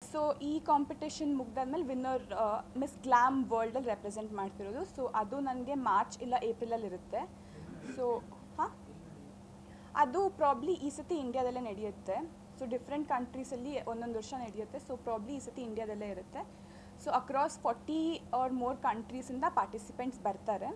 So ಈ competition ಮುಗ್ದಾದ್ಮೇಲೆ winner Miss Glam ವರ್ಲ್ಡಲ್ಲಿ ರೆಪ್ರೆಸೆಂಟ್ ಮಾಡ್ತಿರೋದು ಸೊ ಅದು ನನಗೆ ಮಾರ್ಚ್ ಇಲ್ಲ ಏಪ್ರಿಲಲ್ಲಿ ಇರುತ್ತೆ ಸೊ ಹಾಂ ಅದು ಪ್ರಾಬ್ಲಿ ಈ ಸತಿ ಇಂಡಿಯಾದಲ್ಲೇ ನಡೆಯುತ್ತೆ ಸೊ ಡಿಫ್ರೆಂಟ್ ಕಂಟ್ರೀಸಲ್ಲಿ ಒಂದೊಂದು ವರ್ಷ ನಡೆಯುತ್ತೆ ಸೊ ಪ್ರಾಬ್ಲಿ ಈ ಸತಿ ಇಂಡಿಯಾದಲ್ಲೇ ಇರುತ್ತೆ so across forty or more ಕಂಟ್ರೀಸಿಂದ ಪಾರ್ಟಿಸಿಪೆಂಟ್ಸ್ ಬರ್ತಾರೆ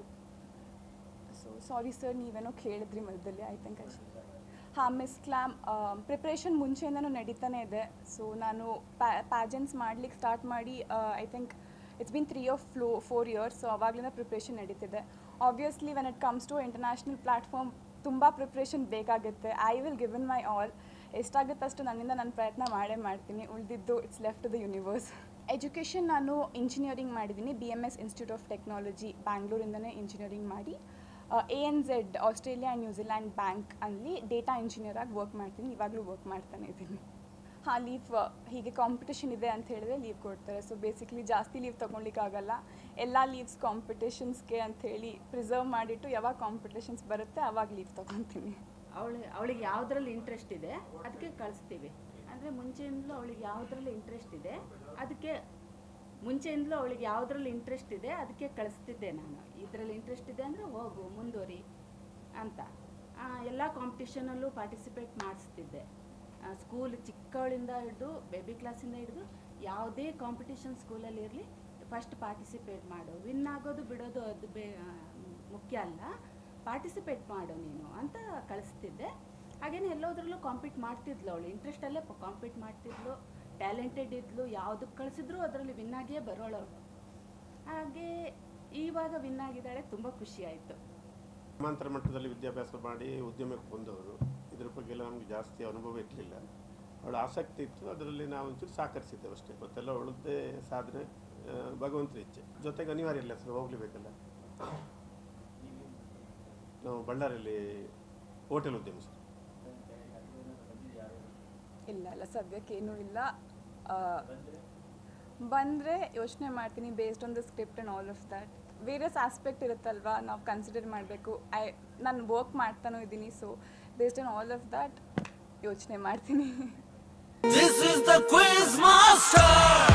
ಸೊ ಸಾರಿ ಸರ್ ನೀವೇನೋ ಕೇಳಿದ್ರಿ ಮಧ್ಯದಲ್ಲಿ ಐ ಥಿಂಕ್ ಹಾಂ ಮಿಸ್ ಕ್ಲಾಮ್ ಪ್ರಿಪ್ರೇಷನ್ ಮುಂಚೆಯಿಂದನೂ ನಡೀತಾನೆ ಇದೆ ಸೊ ನಾನು ಪ್ಯಾಜೆನ್ಸ್ ಮಾಡ್ಲಿಕ್ಕೆ ಸ್ಟಾರ್ಟ್ ಮಾಡಿ I think it's been three of flow four years so ಅವಾಗಲಿಂದ ಪ್ರಿಪ್ರೇಷನ್ ನಡೀತಿದೆ obviously when it comes to international platform ತುಂಬ ಪ್ರಿಪ್ರೇಷನ್ ಬೇಕಾಗುತ್ತೆ I will given my all ಎಷ್ಟಾಗುತ್ತೆ ಅಷ್ಟು ನನ್ನಿಂದ ನಾನು ಪ್ರಯತ್ನ ಮಾಡೇ ಮಾಡ್ತೀನಿ ಉಳಿದಿದ್ದು it's left the universe education ನಾನು ಇಂಜಿನಿಯರಿಂಗ್ ಮಾಡಿದ್ದೀನಿ B M S institute of technology ಬ್ಯಾಂಗ್ಳೂರಿಂದನೇ ಇಂಜಿನಿಯರಿಂಗ್ ಮಾಡಿ A N Z Australia and New Zealand bank ಅಲ್ಲಿ ಡೇಟಾ ಇಂಜಿನಿಯರ್ ಆಗಿ ವರ್ಕ್ ಮಾಡ್ತೀನಿ ಇವಾಗಲೂ ವರ್ಕ್ ಮಾಡ್ತಾನೆ ಇದ್ದೀನಿ ಹಾಂ ಲೀವ್ ಹೀಗೆ ಕಾಂಪಿಟೇಷನ್ ಇದೆ ಅಂತ ಹೇಳಿದ್ರೆ ಲೀವ್ ಕೊಡ್ತಾರೆ ಸೊ ಬೇಸಿಕ್ಲಿ ಜಾಸ್ತಿ ಲೀವ್ ತೊಗೊಳ್ಲಿಕ್ಕಾಗಲ್ಲ ಎಲ್ಲ ಲೀವ್ಸ್ ಕಾಂಪಿಟೇಷನ್ಸ್ಗೆ ಅಂಥೇಳಿ ಪ್ರಿಸರ್ವ್ ಮಾಡಿಟ್ಟು ಯಾವಾಗ ಕಾಂಪಿಟೇಷನ್ಸ್ ಬರುತ್ತೆ ಅವಾಗ ಲೀವ್ ತೊಗೊತೀನಿ ಅವಳು ಅವಳಿಗೆ ಯಾವುದ್ರಲ್ಲಿ ಇಂಟ್ರೆಸ್ಟ್ ಇದೆ ಅದಕ್ಕೆ ಕಳಿಸ್ತೀವಿ ಅಂದರೆ ಮುಂಚೆಯಿಂದಲೂ ಅವಳಿಗೆ ಯಾವುದ್ರಲ್ಲಿ ಇಂಟ್ರೆಸ್ಟ್ ಇದೆ ಅದಕ್ಕೆ ಮುಂಚೆಯಿಂದಲೂ ಅವಳಿಗೆ ಯಾವುದ್ರಲ್ಲಿ ಇಂಟ್ರೆಸ್ಟ್ ಇದೆ ಅದಕ್ಕೆ ಕಳಿಸ್ತಿದ್ದೆ ನಾನು ಇದರಲ್ಲಿ ಇಂಟ್ರೆಸ್ಟ್ ಇದೆ ಅಂದರೆ ಹೋಗು ಮುಂದುವರಿ ಅಂತ ಎಲ್ಲ ಕಾಂಪಿಟಿಷನಲ್ಲೂ ಪಾರ್ಟಿಸಿಪೇಟ್ ಮಾಡಿಸ್ತಿದ್ದೆ ಸ್ಕೂಲ್ ಚಿಕ್ಕವಳಿಂದ ಹಿಡಿದು ಬೇಬಿ ಕ್ಲಾಸಿಂದ ಹಿಡಿದು ಯಾವುದೇ ಕಾಂಪಿಟಿಷನ್ ಸ್ಕೂಲಲ್ಲಿ ಇರಲಿ ಫಸ್ಟ್ ಪಾರ್ಟಿಸಿಪೇಟ್ ಮಾಡು ವಿನ್ ಆಗೋದು ಬಿಡೋದು ಅದು ಬೇ ಆ, ಮುಖ್ಯ ಅಲ್ಲ ಪಾರ್ಟಿಸಿಪೇಟ್ ಮಾಡು ನೀನು ಅಂತ ಕಳಿಸ್ತಿದ್ದೆ ಹಾಗೇನೆ ಎಲ್ಲೋದ್ರಲ್ಲೂ ಕಾಂಪೀಟ್ ಮಾಡ್ತಿದ್ಲು ಅವಳು ಇಂಟ್ರೆಸ್ಟಲ್ಲೇ ಕಾಂಪೀಟ್ ಮಾಡ್ತಿದ್ಲು ಟ್ಯಾಲೆಂಟೆಡ್ ಇದ್ಲು ಯಾವುದಕ್ಕೆ ಕಳಿಸಿದ್ರು ಅದರಲ್ಲಿ ವಿನ್ ಆಗಿಯೇ ಬರೋಳು ಅವಳು ಹಾಗೆ ಇವಾಗ ವಿನ್ ಆಗಿದ್ದಾಳೆ ತುಂಬ ಖುಷಿ ಆಯಿತು ಗ್ರಾಮಾಂತರ ಮಟ್ಟದಲ್ಲಿ ವಿದ್ಯಾಭ್ಯಾಸ ಮಾಡಿ ಉದ್ಯಮಕ್ಕೆ ಬಂದವರು ಇದ್ರ ಬಗ್ಗೆ ಎಲ್ಲ ನಮಗೆ ಜಾಸ್ತಿ ಅನುಭವ ಇರಲಿಲ್ಲ ಅವಳ ಆಸಕ್ತಿ ಇತ್ತು ಅದರಲ್ಲಿ ನಾವು ಒಂಚೂರು ಸಹಕರಿಸಿದ್ದೇವೆ ಅಷ್ಟೇ ಗೊತ್ತೆಲ್ಲ ಅವಳದ್ದೇ ಸಾಧನೆ ಆ, ಭಗವಂತನ ಇಚ್ಛೆ ಜೊತೆಗೆ ಅನಿವಾರ್ಯ ಇಲ್ಲ ಸರ್ ಹೋಗ್ಲೇಬೇಕಲ್ಲ ನಾವು ಬಳ್ಳಾರಿಯಲ್ಲಿ ಹೋಟೆಲ್ ಉದ್ಯಮ ಸರ್ ಇಲ್ಲ ಇಲ್ಲ ಸದ್ಯಕ್ಕೇನೂ ಇಲ್ಲ ಬಂದರೆ ಯೋಚನೆ ಮಾಡ್ತೀನಿ based on the script and all of that various aspect ಇರುತ್ತಲ್ವಾ ನಾವು ಕನ್ಸಿಡರ್ ಮಾಡಬೇಕು ಐ ನಾನು ವರ್ಕ್ ಮಾಡ್ತಾನೂ ಇದ್ದೀನಿ so based on all of that ಯೋಚನೆ ಮಾಡ್ತೀನಿ This is the quiz master.